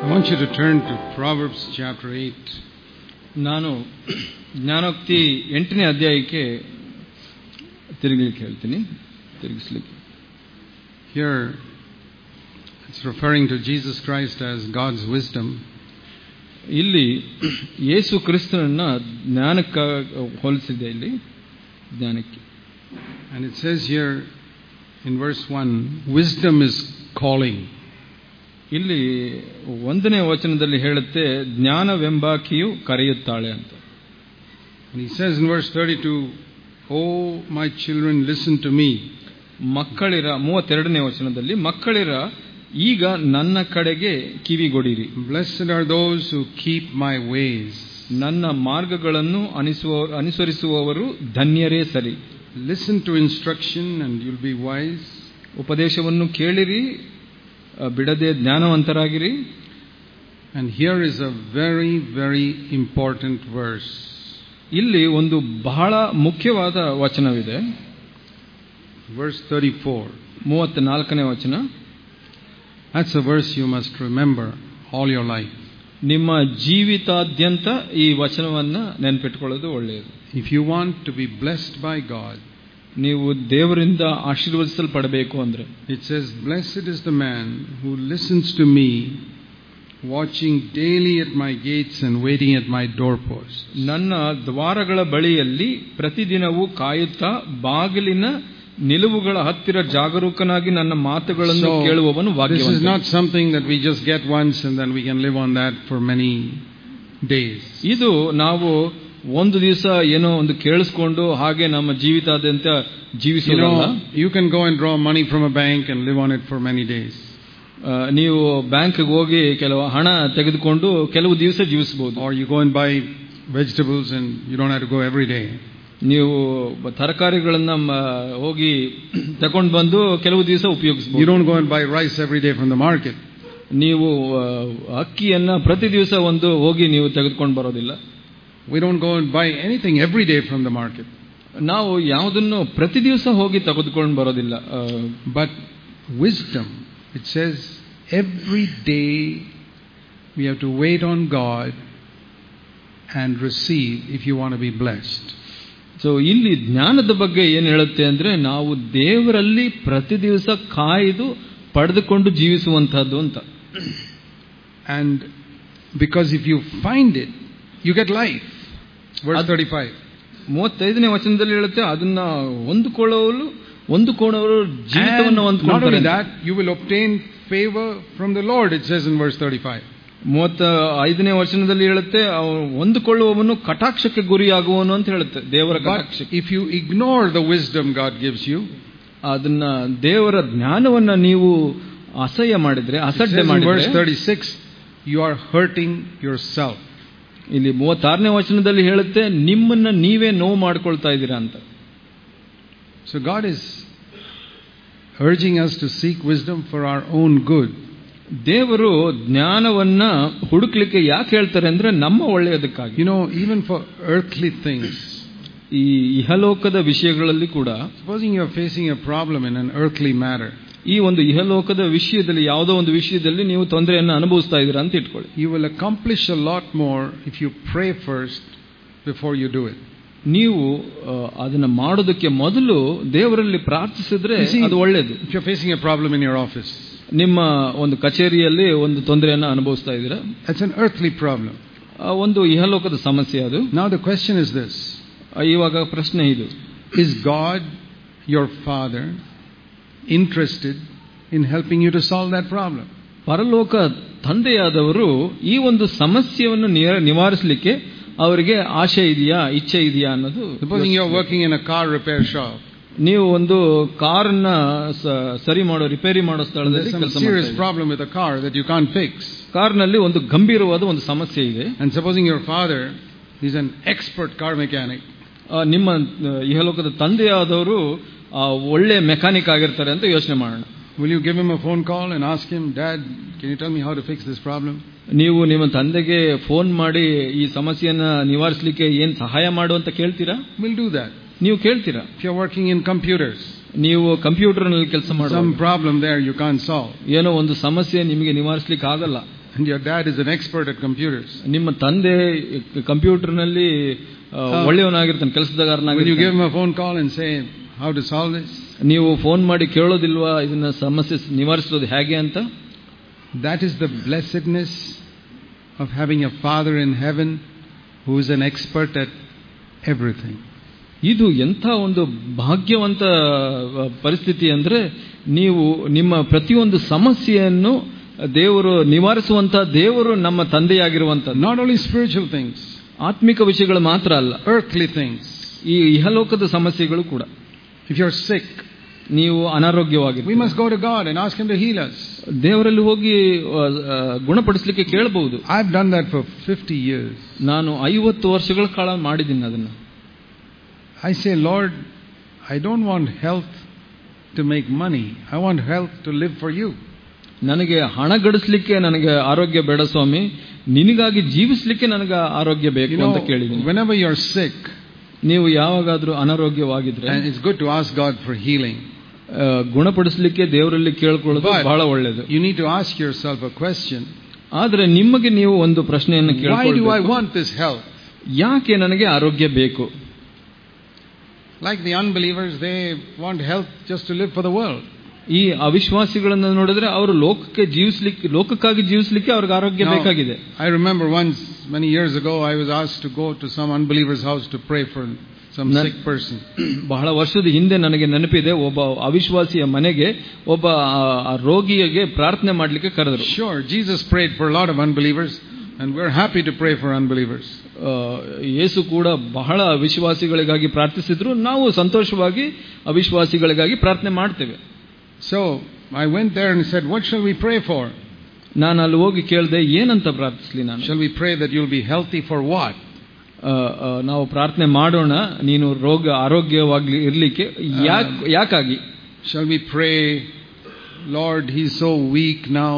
I want you to turn to Proverbs chapter 8. ನಾನು ಜ್ಞಾನೋಕ್ತಿ ಎಂಟನೇ ಅಧ್ಯಾಯಕ್ಕೆ ತಿರುಗಲಿಕ್ಕೆ ಹೇಳ್ತೀನಿ ತಿರುಗಿಸ್ಲಿಕ್ಕೆ Here, it's referring to Jesus Christ as God's wisdom. ಇಲ್ಲಿ ಯೇಸು ಕ್ರಿಸ್ತನನ್ನ ಜ್ಞಾನಕ್ಕ ಹೋಲಿಸಿದೆ ಇಲ್ಲಿ ಜ್ಞಾನಕ್ಕೆ And it says here in verse 1 wisdom is calling. ಇಲ್ಲಿ ಒಂದನೇ ವಚನದಲ್ಲಿ ಹೇಳುತ್ತೆ ಜ್ಞಾನವೆಂಬಾಕಿಯು ಕರೆಯುತ್ತಾಳೆ ಅಂತ And he says in verse 32, Oh, my children, listen to me. ಮಕ್ಕಳಿರ ಮೂವತ್ತೆರಡನೇ ವಚನದಲ್ಲಿ ಮಕ್ಕಳಿರ ಈಗ ನನ್ನ ಕಡೆಗೆ ಕಿವಿಗೊಡಿರಿ Blessed are those who keep my ways. ನನ್ನ ಮಾರ್ಗಗಳನ್ನು ಅನಿಸುವ ಅನುಸರಿಸುವವರು ಧನ್ಯರೇ ಸರಿ Listen to instruction and you'll be wise. ಉಪದೇಶವನ್ನು ಕೇಳಿರಿ ಅ, ಬಿಡದೆ ಜ್ಞಾನವಂತರಾಗಿರಿ And here is a very, very important verse. ಇಲ್ಲಿ ಒಂದು ಬಹಳ ಮುಖ್ಯವಾದ ವಚನವಿದೆ Verse 34. ಮೂವತ್ತ ನಾಲ್ಕನೇ ವಚನ That's a verse you must remember all your life. ನಿಮ್ಮ ಜೀವಿತಾದ್ಯಂತ ಈ ವಚನವನ್ನ ನೆನಪಿಟ್ಕೊಳ್ಳೋದು ಒಳ್ಳೆಯದು If you want to be blessed by God, ನೀವು ದೇವರಿಂದ ಆಶೀರ್ವದಿಸಲ್ಪಡಬೇಕು ಅಂದ್ರೆ it says, Blessed is the man who listens to me, watching daily at my gates and waiting at my doorposts. ನನ್ನ ದ್ವಾರಗಳ ಬಳಿಯಲ್ಲಿ ಪ್ರತಿದಿನವೂ ಕಾಯುತ್ತಾ ಬಾಗಿಲಿನ ನಿಲುವುಗಳ ಹತ್ತಿರ ಜಾಗರೂಕನಾಗಿ ನನ್ನ ಮಾತುಗಳನ್ನು So, ಕೇಳುವವನು this is ಭಾಗ್ಯವಂತ not something that we just get once and then we can live on that for many days. ಇದು ನಾವು ಒಂದು ದಿವಸ ಏನೋ ಒಂದು ಕೇಳಿಸ್ಕೊಂಡು ಹಾಗೆ ನಮ್ಮ ಜೀವಿತಾದ್ಯಂತ You ಜೀವಿಸೋದಲ್ಲ know, you can go and draw money from a bank and live on it for many days. ಆ, ನೀವು ಬ್ಯಾಂಕ್ಗೆ ಹೋಗಿ ಕೆಲವು ಹಣ ತೆಗೆದುಕೊಂಡು ಕೆಲವು ದಿವಸ ಜೀವಿಸಬಹುದು Or you go and buy vegetables and you don't have to go every day. ನೀವು ತರಕಾರಿಗಳನ್ನ ಮ- ಹೋಗಿ ತಗೊಂಡು ಬಂದು ಕೆಲವು ದಿವಸ You ಉಪಯೋಗಿಸಬಹುದು don't go and buy rice every day from the market. ನೀವು ಆ, ಅಕ್ಕಿಯನ್ನ ಪ್ರತಿ ದಿವಸ ಒಂದು ಹೋಗಿ ನೀವು ತೆಗೆದುಕೊಂಡು ಬರೋದಿಲ್ಲ We don't go and buy anything every day from the market. ನಾವು ಯಾವುದನ್ನು ಪ್ರತಿ ದಿವಸ ಹೋಗಿ ತೆಗೆದುಕೊಂಡು ಬರೋದಿಲ್ಲ ಆ, But wisdom, it says every day we have to wait on God and receive if you want to be blessed. So ಇಲ್ಲಿ ಜ್ಞಾನದ ಬಗ್ಗೆ ಏನು ಹೇಳುತ್ತೆ ಅಂದ್ರೆ ನಾವು ದೇವರಲ್ಲಿ ಪ್ರತಿ ದಿವಸ ಕಾಯ್ದು ಪಡೆದುಕೊಂಡು ಜೀವಿಸುವಂತಹದ್ದು ಅಂತ And because if you find it, you get life. Verse Ad- 35. ಮೂವತ್ತೈದನೇ ವಚನದಲ್ಲಿ ಹೇಳುತ್ತೆ ಅದನ್ನ ಹೊಂದಿಕೊಳ್ಳೋರು ಹೊಂದಿಕೊಳ್ಳೋರು ಜೀವಿತವನ್ನು And not ಹೊಂದ್ಕೊಳ್ತಾರೆ only ಅಂತ. that, you will obtain favor from the Lord, it says in verse 35. ಮೂವತ್ತ ಐದನೇ ವಚನದಲ್ಲಿ ಹೇಳುತ್ತೆ ಅವನು ಹೊಂದಿಕೊಳ್ಳುವವನು ಕಟಾಕ್ಷಕ್ಕೆ ಗುರಿಯಾಗುವನು ಅಂತ ಹೇಳುತ್ತೆ ದೇವರ But ಕಟಾಕ್ಷಕ್ಕೆ if you ignore the wisdom God gives you, ಅದನ್ನ ದೇವರ ಜ್ಞಾನವನ್ನ ನೀವು ಅಸಹ್ಯ ಮಾಡಿದ್ರೆ it ಅಸಡ್ಡೆ says in verse ಮಾಡಿದ್ರೆ 36, you are hurting yourself. ಇಲ್ಲಿ ಮೂವತ್ತಾರನೇ ವಚನದಲ್ಲಿ ಹೇಳುತ್ತೆ ನಿಮ್ಮನ್ನ ನೀವೇ ನೋವು ಮಾಡ್ಕೊಳ್ತಾ ಇದ್ದೀರಾ ಅಂತ So God is urging us to seek wisdom for our own good. ದೇವರು ಜ್ಞಾನವನ್ನ ಹುಡುಕ್ಲಿಕ್ಕೆ ಯಾಕೆ ಹೇಳ್ತಾರೆ ಅಂದ್ರೆ ನಮ್ಮ ಒಳ್ಳೆಯದಕ್ಕಾಗಿ You know, even for earthly things, ಈ ಇಹಲೋಕದ ವಿಷಯಗಳಲ್ಲಿ ಕೂಡ supposing you are facing a problem in an earthly matter, ಈ ಒಂದು ಇಹಲೋಕದ ವಿಷಯದಲ್ಲಿ ಯಾವುದೋ ಒಂದು ವಿಷಯದಲ್ಲಿ ನೀವು ತೊಂದರೆಯನ್ನು ಅನುಭವಿಸ್ತಾ ಇದ್ದೀರಾ ಅಂತ ಇಟ್ಕೊಳ್ಳಿ you will accomplish a lot more if you pray first before you do it. ನೀವು ಆ, ಅದನ್ನ ಮಾಡೋದಕ್ಕೆ ಮೊದಲು ದೇವರಲ್ಲಿ ಪ್ರಾರ್ಥಿಸಿದ್ರೆ You see- ಅದು ಒಳ್ಳೇದು If you're facing a problem in your office, ನಿಮ್ಮ ಒಂದು ಕಚೇರಿಯಲ್ಲಿ ಒಂದು ತೊಂದರೆಯನ್ನು ಅನುಭವಿಸ್ತಾ ಇದ್ದೀರಾ that's an earthly problem. ಆ, ಒಂದು ಇಹಲೋಕದ ಸಮಸ್ಯೆ ಅದು Now the question is this ಆ, ಇವಾಗ ಪ್ರಶ್ನೆ ಇದು Is God, your Father, interested in helping you to solve that problem? ಪರಲೋಕ ತಂದೆಯಾದವರು ಈ ಒಂದು ಸಮಸ್ಯೆಯನ್ನು ನಿಯ- ನಿವಾರಿಸಲಿಕ್ಕೆ ಅವರಿಗೆ ಆಶೆ ಇದೆಯಾ ಇಚ್ಛೆ ಇದೆಯಾ ಅನ್ನೋದು Supposing you're working in a car repair shop, ನೀವು ಒಂದು ಕಾರನ್ನ ಸ- ಸರಿ ಮಾಡೋ ರಿಪೇರಿ ಮಾಡೋ there's ಸ್ಥಳದಲ್ಲಿ some ಕೆಲಸ serious problem with a car that you can't fix. ಕಾರ್ನಲ್ಲಿ ಒಂದು ಗಂಭೀರವಾದ ಒಂದು ಸಮಸ್ಯೆ ಇದೆ And supposing your father is an expert car mechanic, ಆ, ನಿಮ್ಮ ಆ, ಇಹಲೋಕದ ತಂದೆಯಾದವರು ಆ, ಒಳ್ಳೆ ಮೆಕ್ಯಾನಿಕ್ ಆಗಿರ್ತಾರೆ ಅಂತ ಯೋಚನೆ ಮಾಡೋಣ will you give him a phone call and ask him, Dad, can you tell me how to fix this problem? ನೀವು ನಿಮ್ಮ ತಂದೆಗೆ ಫೋನ್ ಮಾಡಿ ಈ ಸಮಸ್ಯೆಯನ್ನ ನಿವಾರಿಸಲಿಕ್ಕೆ ಏನ್ ಸಹಾಯ ಮಾಡು ಅಂತ ಕೇಳ್ತೀರಾ We'll do that. ನೀವು ಕೇಳ್ತೀರಾ If you're working in computers, ನೀವು ಕಂಪ್ಯೂಟರ್ ನಲ್ಲಿ ಕೆಲಸ ಮಾಡೋ some problem there you can't solve. ಏನೋ ಒಂದು ಸಮಸ್ಯೆ ನಿಮಗೆ ನಿವಾರಿಸಲಿಕ್ಕೆ ಆಗಲ್ಲ and your dad is an expert at computers. ನಿಮ್ಮ ತಂದೆ ಕಂಪ್ಯೂಟರ್ನಲ್ಲಿ ಹಾ. ಒಳ್ಳೆಯವನಾಗಿರ್ತಾನೆ When you give ಕೆಲಸದಗಾರನಾಗಿರ್ತಾನೆ him a phone call and say, How to solve this? ನೀವು ಫೋನ್ ಮಾಡಿ ಕೇಳೋದಿಲ್ವಾ ಇದನ್ನ ಸಮಸ್ಯೆ ನಿವಾರಿಸೋದು ಹೇಗೆ ಅಂತ That is the blessedness of having a father in heaven who is an expert at everything. ಇದು ಎಂಥ ಒಂದು ಭಾಗ್ಯವಂತ ಆ, ಪರಿಸ್ಥಿತಿ ಅಂದ್ರೆ ನೀವು ನಿಮ್ಮ ಪ್ರತಿಯೊಂದು ಸಮಸ್ಯೆಯನ್ನು ದೇವರು ನಿವಾರಿಸುವಂತ ದೇವರು ನಮ್ಮ ತಂದೆಯಾಗಿರುವಂತದ್ದು Not only spiritual things, ಆತ್ಮಿಕ ವಿಷಯಗಳು ಮಾತ್ರ ಅಲ್ಲ earthly things. ಈ ಇಹಲೋಕದ ಸಮಸ್ಯೆಗಳು ಕೂಡ If you're sick, ನೀವು we ಅನಾರೋಗ್ಯವಾಗಿ must go to God and ask Him to heal us. ದೇವರಲ್ಲಿ ಹೋಗಿ ಆ, ಆ, ಗುಣಪಡಿಸ್ಲಿಕ್ಕೆ ಕೇಳಬಹುದು I've done that for 50 years. ನಾನು ಐವತ್ತು ವರ್ಷಗಳ ಕಾಲ ಮಾಡಿದ್ದೀನಿ ಅದನ್ನ I say, Lord, I don't want health to make money. I want health to live for you. ನನಗೆ ಹಣ ಗಳಿಸ್ಲಿಕ್ಕೆ ನನಗೆ ಆರೋಗ್ಯ ಬೇಡ ಸ್ವಾಮಿ ನಿನಗಾಗಿ ಜೀವಿಸ್ಲಿಕ್ಕೆ ನನಗೆ ಆರೋಗ್ಯ You ಬೇಕು know, ಅಂತ ಕೇಳಿದ್ದೀನಿ whenever you're sick, ನೀವು ಯಾವಾಗಾದ್ರೂ ಅನಾರೋಗ್ಯವಾಗಿದ್ರೆ and it's good to ask God for healing, ಆ, ಗುಣಪಡಿಸ್ಲಿಕ್ಕೆ ದೇವರಲ್ಲಿ ಕೇಳ್ಕೊಳ್ಳೋದು But- ಬಹಳ ಒಳ್ಳೇದು you need to ask yourself a question ಆದ್ರೆ ನಿಮಗೆ ನೀವು ಒಂದು ಪ್ರಶ್ನೆಯನ್ನು Why do I ಕೇಳ್ಕೊಳ್ಬೇಕು want this health? ಯಾಕೆ ನನಗೆ ಆರೋಗ್ಯ ಬೇಕು Like the unbelievers, they want health just to live for the world. ಈ ಅವಿಶ್ವಾಸಿಗಳನ್ನ ನೋಡಿದ್ರೆ ಅವರು ಲೋಕಕ್ಕೆ ಜೀವಿಸ್ಲಿಕ್ಕೆ ಲೋಕಕ್ಕಾಗಿ ಜೀವಿಸ್ಲಿಕ್ಕೆ ಅವ್ರಿಗೆ ಆರೋಗ್ಯ Now, ಬೇಕಾಗಿದೆ I remember once, many years ago, I was asked to go to some unbeliever's house to pray for some Nan- sick person. ಬಹಳ ವರ್ಷದ ಹಿಂದೆ ನನಗೆ ನೆನಪಿದೆ ಒಬ್ಬ ಅವಿಶ್ವಾಸಿಯ ಮನೆಗೆ ಒಬ್ಬ ಆ, ಆ ರೋಗಿಗೆ ಪ್ರಾರ್ಥನೆ ಮಾಡಲಿಕ್ಕೆ ಕರೆದರು Sure, Jesus prayed for a lot of unbelievers, and we're happy to pray for unbelievers. ಆ, ಯೇಸು ಕೂಡ ಬಹಳ ಅವಿಶ್ವಾಸಿಗಳಿಗಾಗಿ ಪ್ರಾರ್ಥಿಸಿದ್ರು ನಾವು ಸಂತೋಷವಾಗಿ ಅವಿಶ್ವಾಸಿಗಳಿಗಾಗಿ ಪ್ರಾರ್ಥನೆ ಮಾಡ್ತೇವೆ So I went there and said, What shall we pray for? ನಾನು ಅಲ್ಲಿ ಹೋಗಿ ಕೇಳಿದೆ ಏನಂತ ಪ್ರಾರ್ಥಿಸ್ಲಿ ನಾನು Shall we pray that you'll be healthy for what? ಆ, ಆ, ನಾವು ಪ್ರಾರ್ಥನೆ ಮಾಡೋಣ ನೀನು ರೋಗ ಆರೋಗ್ಯವಾಗಿ ಇರ್ಲಿಕ್ಕೆ ಯಾಕ್ ಯಾಕಾಗಿ Shall we pray, Lord, he's so weak now,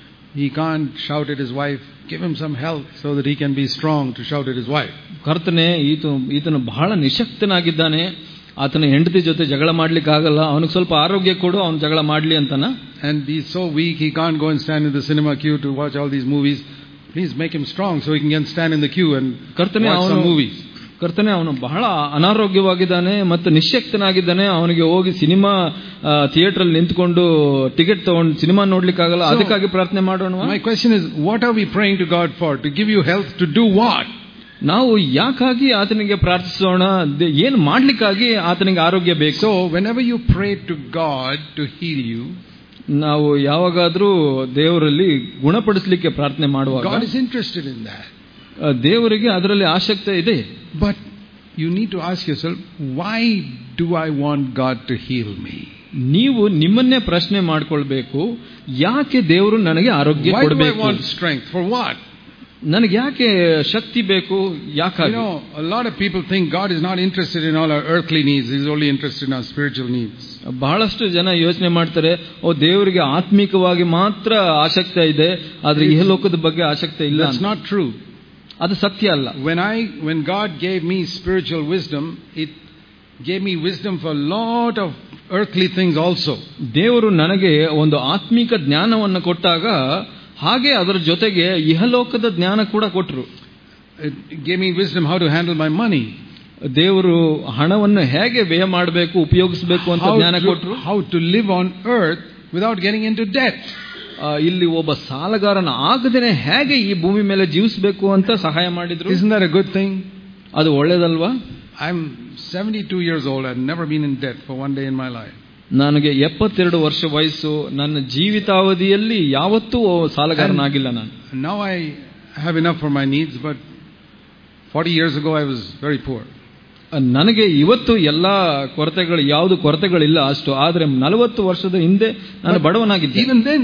he can't shout at his wife. Give him some health so that he can be strong to shout at his wife. ಕರ್ತನೆ ಈತ ಈತನು ಬಹಳ ನಿಶಕ್ತನಾಗಿದ್ದಾನೆ ಆತನ ಹೆಂಡತಿ ಜೊತೆ ಜಗಳ ಮಾಡ್ಲಿಕ್ಕೆ ಆಗಲ್ಲ ಅವನಿಗೆ ಸ್ವಲ್ಪ ಆರೋಗ್ಯ ಕೊಡು ಅವನು ಜಗಳ ಮಾಡ್ಲಿ ಅಂತನ And he's so weak, he can't go and stand in the cinema queue to watch all these movies. Please make him strong so he can get stand in the queue and ಕರ್ತನೆ watch some ಅವನು movies. ಕರ್ತನೆ ಅವನು ಬಹಳ ಅನಾರೋಗ್ಯವಾಗಿದ್ದಾನೆ ಮತ್ತು ನಿಶ್ಯಕ್ತನಾಗಿದ್ದಾನೆ ಅವನಿಗೆ ಹೋಗಿ cinema theatre ಅಲ್ಲಿ ನಿಂತ್ಕೊಂಡು ಟಿಕೆಟ್ ತಗೊಂಡು ಸಿನಿಮಾ ನೋಡ್ಲಿಕ್ಕಾಗಲ್ಲ So- ಅದಕ್ಕಾಗಿ ಪ್ರಾರ್ಥನೆ ಮಾಡೋಣ My question is, what are we praying to God for? To give you health to do what? ನಾವು ಯಾಕಾಗಿ ಆತನಿಗೆ ಪ್ರಾರ್ಥಿಸೋಣ ದೆ- ಏನು ಮಾಡ್ಲಿಕ್ಕಾಗಿ ಆತನಿಗೆ ಆರೋಗ್ಯ ಬೇಕು So, whenever you pray to God to heal you, ನಾವು ಯಾವಾಗಾದ್ರೂ ದೇವರಲ್ಲಿ ಗುಣಪಡಿಸಲಿಕ್ಕೆ ಪ್ರಾರ್ಥನೆ ಮಾಡುವಾಗ God is interested in that. ಆ, ದೇವರಿಗೆ ಅದರಲ್ಲಿ ಆಸಕ್ತಿ ಇದೆ But you need to ask yourself, why do I want God to heal me? ನೀವು ನಿಮ್ಮನ್ನೇ ಪ್ರಶ್ನೆ ಮಾಡ್ಕೊಳ್ಬೇಕು ಯಾಕೆ ದೇವರು ನನಗೆ ಆರೋಗ್ಯ Why do I ಕೊಡಬೇಕು want strength? For what? ನನಗೆ ಯಾಕೆ ಶಕ್ತಿ ಬೇಕು You ಯಾಕಾಗಿ know, a lot of people think God is not interested in all our earthly needs, He's only interested in our spiritual needs. ಬಹಳಷ್ಟು ಜನ ಯೋಚನೆ ಮಾಡ್ತಾರೆ ಓ ದೇವರಿಗೆ ಆತ್ಮಿಕವಾಗಿ ಮಾತ್ರ ಆಸಕ್ತಿ ಇದೆ ಆದ್ರೆ ಇಹಲೋಕದ ಬಗ್ಗೆ ಆಸಕ್ತಿ ಇಲ್ಲ That's ಅಂತ. not true. ಅದು ಸತ್ಯ ಅಲ್ಲ When I when God gave me spiritual wisdom, it gave me wisdom for a lot of earthly things also. ದೇವರು ನನಗೆ ಒಂದು ಆತ್ಮಿಕ ಜ್ಞಾನವನ್ನು ಕೊಟ್ಟಾಗ ಹಾಗೆ ಅದರ ಜೊತೆಗೆ ಇಹಲೋಕದ ಜ್ಞಾನ ಕೂಡ ಕೊಟ್ಟರು It gave me wisdom how to handle my money. ದೇವರು ಹಣವನ್ನು ಹೇಗೆ ವ್ಯಯ ಮಾಡಬೇಕು ಉಪಯೋಗಿಸಬೇಕು ಅಂತ How ಜ್ಞಾನ to, ಕೊಟ್ಟರು how to live on earth without getting into debt. ಆ, ಇಲ್ಲಿ ಒಬ್ಬ ಸಾಲಗಾರನ ಆಗದೇನೆ ಹೇಗೆ ಈ ಭೂಮಿ ಮೇಲೆ ಜೀವಿಸಬೇಕು ಅಂತ ಸಹಾಯ ಮಾಡಿದ್ರು Isn't that a good thing? ಅದು ಒಳ್ಳೇದಲ್ವಾ I'm 72 years old. I've never been in debt for one day in my life. ನನಗೆ ಎಪ್ಪತ್ತೆರಡು ವರ್ಷ ವಯಸ್ಸು ನನ್ನ ಜೀವಿತಾವಧಿಯಲ್ಲಿ ಯಾವತ್ತೂ ಸಾಲಗಾರನಾಗಿಲ್ಲ ನಾನು And now I have enough for my needs, but 40 years ago I was very poor. ನನಗೆ ಇವತ್ತು ಎಲ್ಲಾ ಕೊರತೆಗಳು ಯಾವುದು ಕೊರತೆಗಳಿಲ್ಲ ಅಷ್ಟು ಆದ್ರೆ ನಲವತ್ತು ವರ್ಷದ ಹಿಂದೆ ನಾನು ಬಡವನಾಗಿದ್ದೆ Even then,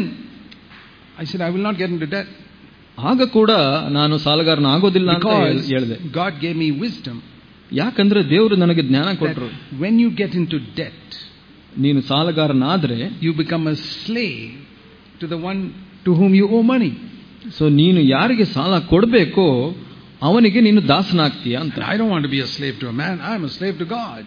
I said, I will not get into debt. ಆಗ ಕೂಡ ನಾನು ಸಾಲಗಾರನ ಆಗೋದಿಲ್ಲ ಅಂತ Because ಹೇಳಿದೆ God gave me wisdom. ಯಾಕಂದ್ರೆ ದೇವರು ನನಗೆ ಜ್ಞಾನ That ಕೊಟ್ಟರು when you get into debt, ನೀನು ಸಾಲಗಾರನಾದ್ರೆ you become a slave to the one to whom you owe money. So ನೀನು ಯಾರಿಗೆ ಸಾಲ ಕೊಡಬೇಕೋ ಅವನಿಗೆ ನೀನು ದಾಸನಾಗ್ತೀಯ ಅಂತ And I don't want to be a slave to a man. I'm a slave to God.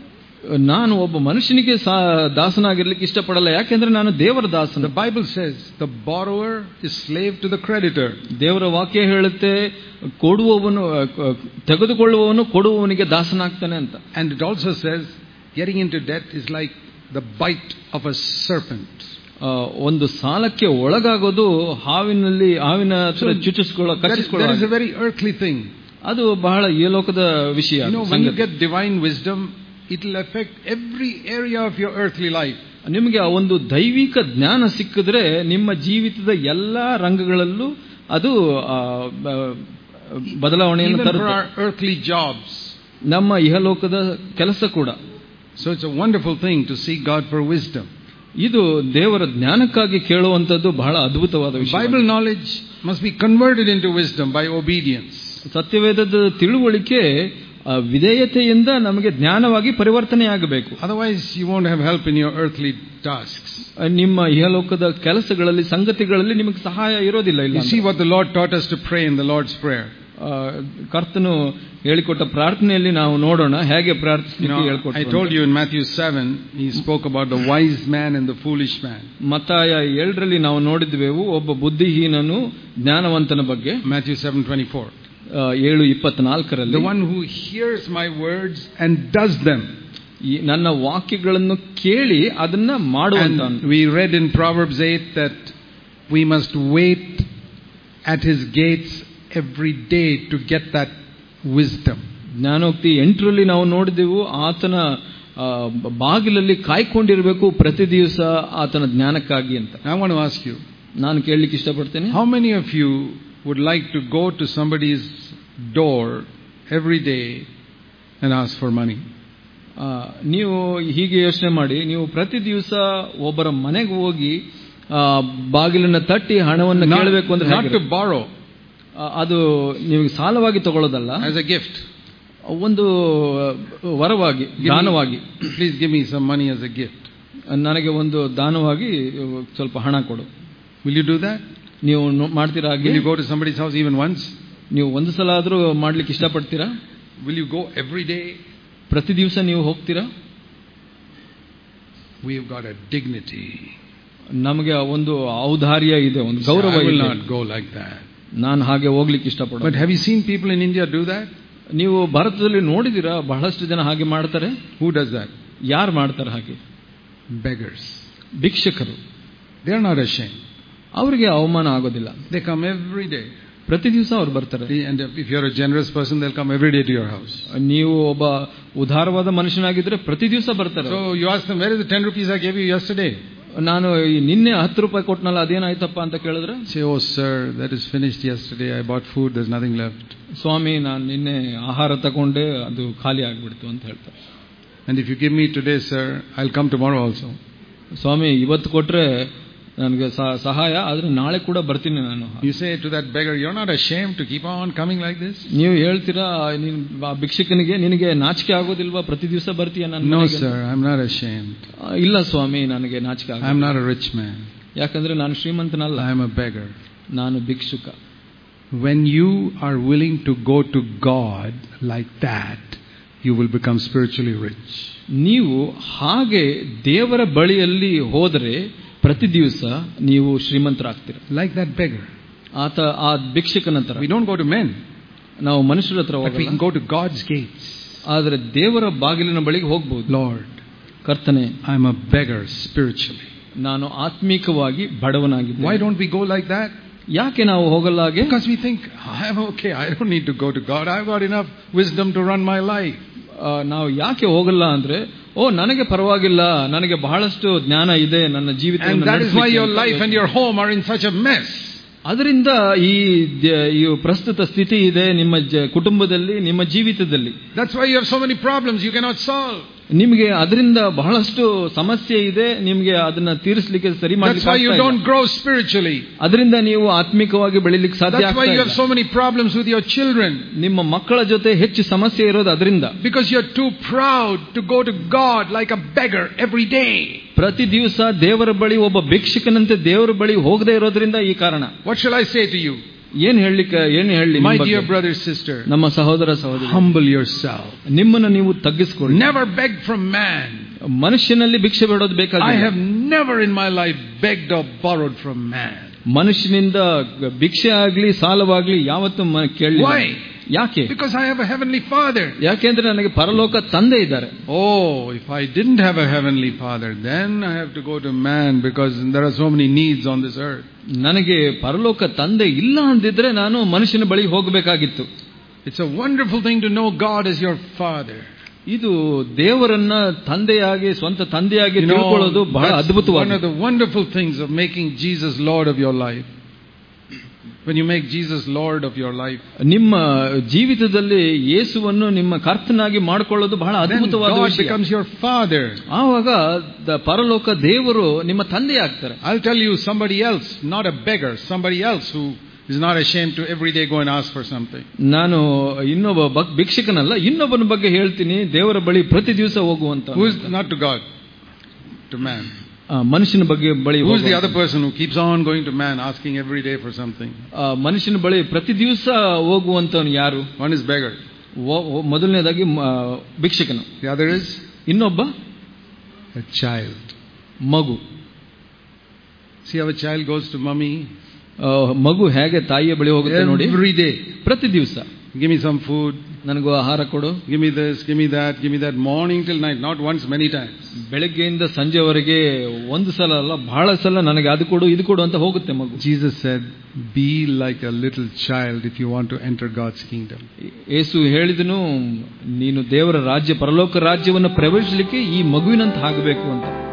ನಾನು ಒಬ್ಬ ಮನುಷ್ಯನಿಗೆ ಸಾ- ದಾಸನಾಗಿರ್ಲಿಕ್ಕೆ ಇಷ್ಟಪಡಲ್ಲ ಯಾಕೆಂದ್ರೆ ನಾನು ದೇವರ ದಾಸನ The Bible says the borrower is slave to the creditor. ದೇವರ ವಾಕ್ಯ ಹೇಳುತ್ತೆ ಕೊಡುವವನು ಆ, ಕ- ತೆಗೆದುಕೊಳ್ಳುವವನು ಕೊಡುವವನಿಗೆ ದಾಸನಾಗ್ತಾನೆ ಅಂತ And it also says getting into debt is like the bite of a serpent. ಆ, ಒಂದು ಸಾಲಕ್ಕೆ ಒಳಗಾಗೋದು ಹಾವಿನಲ್ಲಿ ಹಾವಿನ ಹತ್ರ ಚುಚ್ಚಿಸ್ಕೊಳ್ಳೋ That is, ಕಚ್ಚಿಸ್ಕೊಳ್ಳೋ that is a ಹಾಗೆ. very earthly thing. ಅದು ಬಹಳ ಈ ಲೋಕದ ವಿಷಯ You ಅದು, know, when you ಸಂಗತಿ. get divine wisdom, it will affect every area of your earthly life. ನಿಮಗೆ ಆ ಒಂದು ದೈವಿಕ ಜ್ಞಾನ ಸಿಕ್ಕಿದ್ರೆ ನಿಮ್ಮ ಜೀವಿತದ ಎಲ್ಲಾ ರಂಗಗಳಲ್ಲೂ ಅದು ಆ, ಬ- ಬದಲಾವಣೆಯನ್ನು Even for ತರುತ್ತೆ our earthly jobs. ನಮ್ಮ ಇಹಲೋಕದ ಕೆಲಸ ಕೂಡ So it's a wonderful thing to seek God for wisdom. ಇದು ದೇವರ ಜ್ಞಾನಕ್ಕಾಗಿ ಕೇಳುವಂತದ್ದು ಬಹಳ ಅದ್ಭುತವಾದ ವಿಷಯ Bible knowledge must be converted into wisdom by obedience. ಸತ್ಯವೇದದ ತಿಳುವಳಿಕೆ ಆ, ವಿಧೇಯತೆಯಿಂದ ನಮಗೆ ಜ್ಞಾನವಾಗಿ ಪರಿವರ್ತನೆಯಾಗಬೇಕು Otherwise, you won't have help in your earthly tasks. ಆ, ನಿಮ್ಮ ಇಹಲೋಕದ ಕೆಲಸಗಳಲ್ಲಿ ಸಂಗತಿಗಳಲ್ಲಿ ನಿಮಗೆ ಸಹಾಯ ಇರೋದಿಲ್ಲ ಇಲ್ಲ You see what the Lord taught us to pray in the Lord's Prayer. ಆ, ಕರ್ತನು ಹೇಳಿಕೊಟ್ಟ ಪ್ರಾರ್ಥನೆಯಲ್ಲಿ ನಾವು ನೋಡೋಣ ಹೇಗೆ You ಪ್ರಾರ್ಥಿಸಲಿಕ್ಕೆ know, I ಹೇಳ್ಕೊಟ್ಟು told you in Matthew 7, he spoke about the wise man and the foolish man. ಮತ್ತಾಯ ಏಳರಲ್ಲಿ ನಾವು ನೋಡಿದ್ವೆವು ಒಬ್ಬ ಬುದ್ಧಿಹೀನನು ಜ್ಞಾನವಂತನ ಬಗ್ಗೆ Matthew 7:24. ಆ, ಏಳು ಇಪ್ಪತ್ನಾಲ್ಕರಲ್ಲಿ The one who hears my words and does them. ಈ ನನ್ನ ವಾಕ್ಯಗಳನ್ನು ಕೇಳಿ ಅದನ್ನ ಮಾಡುವಂತ And we read in Proverbs 8 that we must wait at his gates every day to get that wisdom. ಜ್ಞಾನೋಕ್ತಿ ಎಂಟರಲ್ಲಿ ನಾವು ನೋಡಿದೆವು ಆತನ ಆ, ಬಾಗಿಲಲ್ಲಿ ಕಾಯ್ಕೊಂಡಿರಬೇಕು ಪ್ರತಿ ದಿವಸ ಆತನ ಜ್ಞಾನಕ್ಕಾಗಿ ಅಂತ I want to ask you, ನಾನು ಕೇಳಲಿಕ್ಕೆ ಇಷ್ಟಪಡ್ತೇನೆ how many of you would like to go to somebody's door every day and ask for money? ಆ, ನೀವು ಹೀಗೆ ಯೋಚನೆ ಮಾಡಿ ನೀವು ಪ್ರತಿ ದಿವಸ ಒಬ್ಬರ ಮನೆಗೆ ಹೋಗಿ ಆ, ಬಾಗಿಲನ್ನ ತಟ್ಟಿ ಹಣವನ್ನು Not, ಕೇಳಬೇಕು ಅಂದ್ರೆ not to ಹೇಗಿರುತ್ತೆ? borrow ಆ, ಅದು ನಿಮಗೆ ಸಾಲವಾಗಿ ತಗೊಳ್ಳೋದಲ್ಲ as a gift. ಒಂದು ವರವಾಗಿ Give me- ದಾನವಾಗಿ please give me some money as a gift. ನನಗೆ ಒಂದು ದಾನವಾಗಿ ಸ್ವಲ್ಪ ಹಣ ಕೊಡು Will you do that? ನೀವು ನೋ- ಮಾಡ್ತೀರಾ ಹಾಗೆ Will you go to somebody's house even once? ನೀವು ಒಂದು ಸಲ ಆದ್ರೂ ಮಾಡ್ಲಿಕ್ಕೆ ಇಷ್ಟಪಡ್ತೀರಾ Will you go every day? ಪ್ರತಿ ದಿವಸ ನೀವು ಹೋಗ್ತೀರಾ We have got a dignity. ನಮಗೆ ಒಂದು ಔದಾರ್ಯ ಇದೆ ಒಂದು So ಗೌರವ I will ಇದೆ not go like that. ನಾನು ಹಾಗೆ ಹೋಗ್ಲಿಕ್ಕೆ ಇಷ್ಟಪಡ But have you seen people in India do that? ನೀವು ಭಾರತದಲ್ಲಿ ನೋಡಿದಿರಾ ಬಹಳಷ್ಟು ಜನ ಹಾಗೆ ಮಾಡ್ತಾರೆ Who does that? ಯಾರು ಮಾಡ್ತಾರೆ ಹಾಗೆ Beggars. ಭಿಕ್ಷಕರು They are not ashamed. ಅವರಿಗೆ ಅವಮಾನ ಆಗೋದಿಲ್ಲ They come every day. ಪ್ರತಿ ದಿವಸ ಅವ್ರು ಬರ್ತಾರೆ And if you're a generous person, they'll come every day to your house. ನೀವು ಒಬ್ಬ ಉದಾರವಾದ ಮನುಷ್ಯನಾಗಿದ್ರೆ ಪ್ರತಿ ದಿವಸ ಬರ್ತಾರೆ So you ask them, where is the 10 rupees I gave you yesterday? ನಾನು ಈ ನಿನ್ನೆ ಹತ್ತು ರೂಪಾಯಿ ಕೊಟ್ನಲ್ಲ ಅದೇನಾಯ್ತಪ್ಪ ಅಂತ ಕೇಳಿದ್ರೆ Say, oh sir, that is finished yesterday. I bought food, there's nothing left. ಸ್ವಾಮಿ ನಾನು ನಿನ್ನೆ ಆಹಾರ ತಗೊಂಡೆ ಅದು ಖಾಲಿ ಆಗ್ಬಿಡ್ತು ಅಂತ ಹೇಳ್ತಾರೆ And if you give me today, sir, I'll come tomorrow also. ಸ್ವಾಮಿ ಇವತ್ತು ಕೊಟ್ರೆ ನನಗೆ ಸಹ- ಸಹಾಯ ಆದ್ರೆ ನಾಳೆ ಕೂಡ ಬರ್ತೀನಿ ನಾನು You say to that beggar, you're not ashamed to keep on coming like this? ನೀವು ಹೇಳ್ತೀರಾ ನೀನ್ ಆ ಭಿಕ್ಷಕನಿಗೆ ನಿನಗೆ ನಾಚಿಕೆ ಆಗೋದಿಲ್ವಾ ಪ್ರತಿ ದಿವಸ ಬರ್ತೀಯ ನನ್ನ No, ಮನೆಗೆ? sir, I'm not ashamed. ಆ, ಇಲ್ಲ ಸ್ವಾಮಿ ನನಗೆ ನಾಚಿಕೆ ಆಗ I'm not a rich man. ಯಾಕಂದ್ರೆ ನಾನು ಶ್ರೀಮಂತನಲ್ಲ I'm a beggar. ನಾನು ಭಿಕ್ಷುಕ When you are willing to go to God like that, you will become spiritually rich. ನೀವು ಹಾಗೆ ದೇವರ ಬಳಿಯಲ್ಲಿ ಹೋದರೆ ಪ್ರತಿ ದಿವಸ ನೀವು ಶ್ರೀಮಂತರಾಗ್ತೀರ Like that beggar. ಆತ ಆ ಭಿಕ್ಷಕನ ತರ We don't go to men, ನಾವು ಮನುಷ್ಯರ ಹತ್ರ but we ಹೋಗಲ್ಲ can go to God's gates. ಆದ್ರೆ ದೇವರ ಬಾಗಿಲಿನ ಬಳಿಗೆ ಹೋಗ್ಬೋದು Lord, ಕರ್ತನೆ I'm a beggar spiritually. ನಾನು ಆತ್ಮೀಕವಾಗಿ ಬಡವನಾಗಿದ್ದೆ Why don't we go like that? ಯಾಕೆ ನಾವು ಹೋಗಲ್ಲ ಹಾಗೆ Because we think, I'm okay, I don't need to go to God. I've got enough wisdom to run my life. ಆ, ನಾವು ಯಾಕೆ ಹೋಗಲ್ಲ ಅಂದ್ರೆ ಓ ನನಗೆ ಪರವಾಗಿಲ್ಲ ನನಗೆ ಬಹಳಷ್ಟು ಜ್ಞಾನ ಇದೆ ನನ್ನ ಜೀವಿತ And that is why your life and your home are in such a mess. ಅದರಿಂದ ಈ ದ- ಈ ಪ್ರಸ್ತುತ ಸ್ಥಿತಿ ಇದೆ ನಿಮ್ಮ ಜ- ಕುಟುಂಬದಲ್ಲಿ ನಿಮ್ಮ ಜೀವಿತದಲ್ಲಿ That's why you have so many problems you cannot solve. ನಿಮಗೆ ಅದರಿಂದ ಬಹಳಷ್ಟು ಸಮಸ್ಯೆ ಇದೆ ನಿಮಗೆ ಅದನ್ನ ತೀರಿಸಲಿಕ್ಕೆ ಸರಿ That's ಮಾಡ್ಲಿಕ್ಕೆ why you ಆಗ್ತಾ ಇಲ್ಲ. don't grow spiritually. ಅದರಿಂದ ನೀವು ಆತ್ಮಿಕವಾಗಿ ಬೆಳಿಲಿಕ್ಕೆ ಸಾಧ್ಯ That's why ಆಗ್ತಾ you have ಇಲ್ಲ. so many problems with your children. ನಿಮ್ಮ ಮಕ್ಕಳ ಜೊತೆ ಹೆಚ್ಚು ಸಮಸ್ಯೆ ಇರೋದು ಅದರಿಂದ Because you're too proud to go to God like a beggar every day. ಪ್ರತಿ ದಿವಸ ದೇವರ ಬಳಿ ಒಬ್ಬ ಭಿಕ್ಷಕನಂತೆ ದೇವರ ಬಳಿ ಹೋಗದೆ ಇರೋದ್ರಿಂದ ಈ ಕಾರಣ What shall I say to you? ಏನ್ ಹೇಳಲಿಕ್ಕೆ ಏನ್ ಹೇಳಿ My dear brother, sister, ನಮ್ಮ ಸಹೋದರ ಸಹೋದರಿ humble yourself. ನಿಮ್ಮನ್ನು ನೀವು ತಗ್ಗಿಸ್ಕೊಳ್ಳಿ Never beg from man. ಮನುಷ್ಯನಲ್ಲಿ ಭಿಕ್ಷೆ ಬೇಡೋದು I ಬೇಕಾಗಿಲ್ಲ have never in my life begged or borrowed from man. ಮನುಷ್ಯನಿಂದ ಭಿಕ್ಷೆ ಆಗ್ಲಿ ಸಾಲವಾಗ್ಲಿ ಯಾವತ್ತೂ ಮ- ಕೇಳಲಿಲ್ಲ Why? ಯಾಕೆ Because I have a heavenly father. ಯಾಕೆಂದ್ರೆ ನನಗೆ ಪರಲೋಕ ತಂದೆ ಇದ್ದಾರೆ Oh, if I didn't have a heavenly father, then I have to go to man because there are so many needs on this earth. ನನಗೆ ಪರಲೋಕ ತಂದೆ ಇಲ್ಲ ಅಂದಿದ್ರೆ ನಾನು ಮನುಷ್ಯನ ಬಳಿ ಹೋಗಬೇಕಾಗಿತ್ತು It's a wonderful thing to know God as your father. ಇದು ದೇವರನ್ನ ತಂದೆಯಾಗಿ ಸ್ವಂತ ತಂದೆಯಾಗಿ You know, ತಿಳ್ಕೊಳ್ಳೋದು ಬಹಳ that's one ಅದ್ಭುತವಾದ of the wonderful things of making Jesus Lord of your life. When you make Jesus Lord of your life, ನಿಮ್ಮ ಜೀವಿತದಲ್ಲಿ ಯೇಸುವನ್ನು ನಿಮ್ಮ ಕರ್ತನಾಗಿ ಮಾಡ್ಕೊಳ್ಳೋದು ಬಹಳ then ಅದ್ಭುತವಾದ God ವಿಷಯ becomes your father. ಆವಾಗ ದ- ಪರಲೋಕ ದೇವರು ನಿಮ್ಮ ತಂದೆ ಆಗ್ತಾರೆ I'll tell you somebody else, not a beggar, somebody else who is not ashamed to every day go and ask for something. ನಾನು ಇನ್ನೊಬ್ಬ ಭಕ್- ಭಿಕ್ಷುಕನಲ್ಲ ಇನ್ನೊಬ್ಬನ ಬಗ್ಗೆ ಹೇಳ್ತೀನಿ ದೇವರ ಬಳಿ ಪ್ರತಿ ದಿವಸ ಹೋಗುವಂತ Who is not to God, to man. ಆ, ಮನುಷ್ಯನ ಬಗ್ಗೆ ಬಳಿ Who is the ಹೋಗುವಂತ. other person who keeps on going to man asking every day for something? ಆ, ಮನುಷ್ಯನ ಬಳಿ ಪ್ರತಿ ದಿವಸ ಹೋಗುವಂತವನು ಯಾರು One is beggar. ಓ- ಓ- ಮೊದಲನೇದಾಗಿ ಮ- ಭಿಕ್ಷುಕನು The other is ಇನ್ನೊಬ್ಬ a child. ಮಗು See how a child goes to mummy ಆ, ಮಗು ಹೇಗೆ ತಾಯಿಯ ಬಳಿ ಹೋಗುತ್ತೆ ನೋಡಿ every day. ಪ್ರತಿ ದಿವಸ Give me some food. ನನಗೂ ಆಹಾರ ಕೊಡು Give me this. Give me that. Give me that. Morning till night. Not once, many times. ಬೆಳಗ್ಗೆಯಿಂದ ಸಂಜೆವರೆಗೆ ಒಂದು ಸಲ ಅಲ್ಲ ಬಹಳ ಸಲ ನನಗೆ ಅದು ಕೊಡು ಇದು ಕೊಡು ಅಂತ ಹೋಗುತ್ತೆ ಮಗು Jesus said, "Be like a little child if you want to enter God's kingdom." ಏಸು ಹೇಳಿದನು ನೀನು ದೇವರ ರಾಜ್ಯ ಪರಲೋಕ ರಾಜ್ಯವನ್ನು ಪ್ರವೇಶಿಸಲಿಕ್ಕೆ ಈ ಮಗುವಿನಂತ ಆಗಬೇಕು ಅಂತ